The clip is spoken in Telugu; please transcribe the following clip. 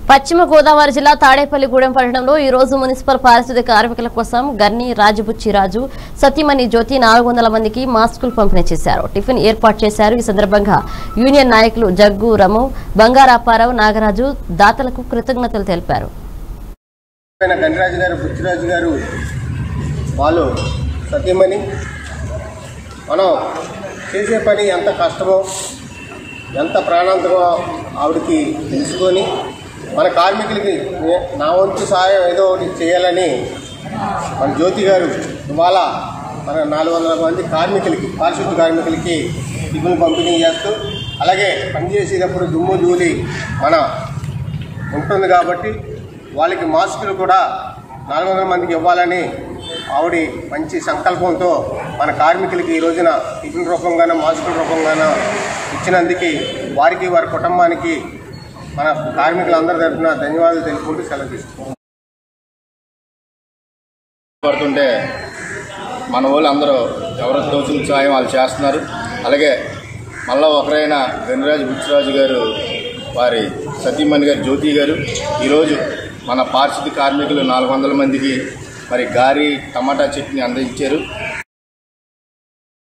పశ్చిమ గోదావరి జిల్లా తాడేపల్లిగూడెం పట్టణంలో ఈ రోజు మున్సిపల్ పారిశుద్ధ్య కార్మికుల కోసం గర్ని రాజబుచ్చిరాజు సత్యమణి జ్యోతి నాలుగు వందల మందికి మాస్కులు పంపిణీ చేశారు టిఫిన్ ఏర్పాటు చేశారు ఈ సందర్భంగా యూనియన్ నాయకులు జగ్గు రము బంగారాపారావు నాగరాజు దాతలకు కృతజ్ఞతలు తెలిపారు ఆయన గణరాజు గారు బుచ్చిరాజు గారు వాళ్ళు సత్యమని మనం చేసే పని ఎంత కష్టమో ఎంత ప్రాణాంతకమో ఆవిడకి తెలుసుకొని మన కార్మికులకి నే- నా వంతు సహాయం ఏదో ఒకటి చేయాలని మన జ్యోతి గారు ఇవాళ మన నాలుగు వందల మంది కార్మికులకి పారిశుద్ధ కార్మికులకి టిఫిన్ పంపిణీ చేస్తూ అలాగే పనిచేసేటప్పుడు దుమ్ము ధూళి మన ఉంటుంది కాబట్టి వాళ్ళకి మాస్కులు కూడా నాలుగు వందల మందికి ఇవ్వాలని ఆవిడ మంచి సంకల్పంతో మన కార్మికులకి ఈ రోజున టిఫిన్ రూపంగానో మాస్కుల రూపంగానో ఇచ్చినందుకు వారికి వారి కుటుంబానికి మన కార్మికులందరి తరఫున ధన్యవాదాలు తెలుపుకుంటూ సెలవు తీసుకుంటాం పడుతుంటే మన వాళ్ళు అందరూ ఎవరో తోచిన సాయం వాళ్ళు చేస్తున్నారు అలాగే మళ్ళా ఒకరైన గణరాజు బుచ్చిరాజు గారు వారి సతీమణి గారు జ్యోతి గారు ఈరోజు మన పారిశుద్ధ్య కార్మికులు నాలుగు వందల మందికి మరి గారి టమాటా చట్నీ అందించారు